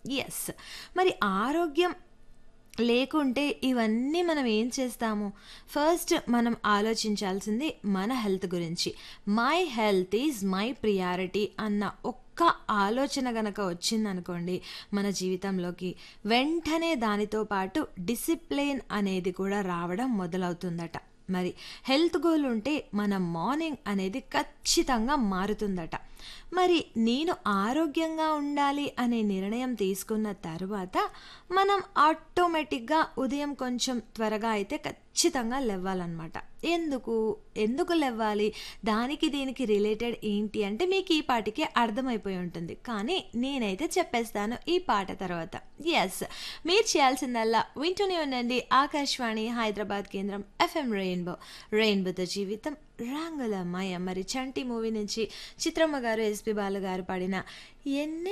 yes మరి ఆరోగ్యం లేకుంటే ఇవన్నీ మనం ఏం చేస్తాము ఫస్ట్ మనం ఆలోచించాల్సింది మన హెల్త్ గురించి my health is my priority అన్న ఒక్క ఆలోచన గనక వచ్చిందనుకోండి మన జీవితంలోకి వెంటనే దానితో పాటు డిసిప్లిన్ అనేది కూడా రావడం మొదలవుతుందట మరి హెల్త్ గోల్ ఉంటే మన మార్నింగ్ అనేది ఖచ్చితంగా మారుతుందట మరి నేను ఆరోగ్యంగా ఉండాలి అనే నిర్ణయం తీసుకున్న తర్వాత మనం ఆటోమేటిక్గా ఉదయం కొంచెం త్వరగా అయితే ఖచ్చితంగా లేవ్వాలన్నమాట ఎందుకు ఎందుకు లేవ్వాలి దానికి దీనికి రిలేటెడ్ ఏంటి అంటే మీకు ఈ పాటికే అర్థమైపోయి ఉంటుంది కానీ నేనైతే చెప్పేస్తాను ఈ పాట తర్వాత ఎస్ మీరు చేయాల్సిందల్లా వింటూనే ఉండండి ఆకాశవాణి హైదరాబాద్ కేంద్రం ఎఫ్ఎం రెయిన్బో రెయిన్బోతో జీవితం రంగుల మయ మరి చంటి మూవీ నుంచి చిత్రమ్మ గారు ఎస్పి బాలు గారు పాడిన ఎన్ని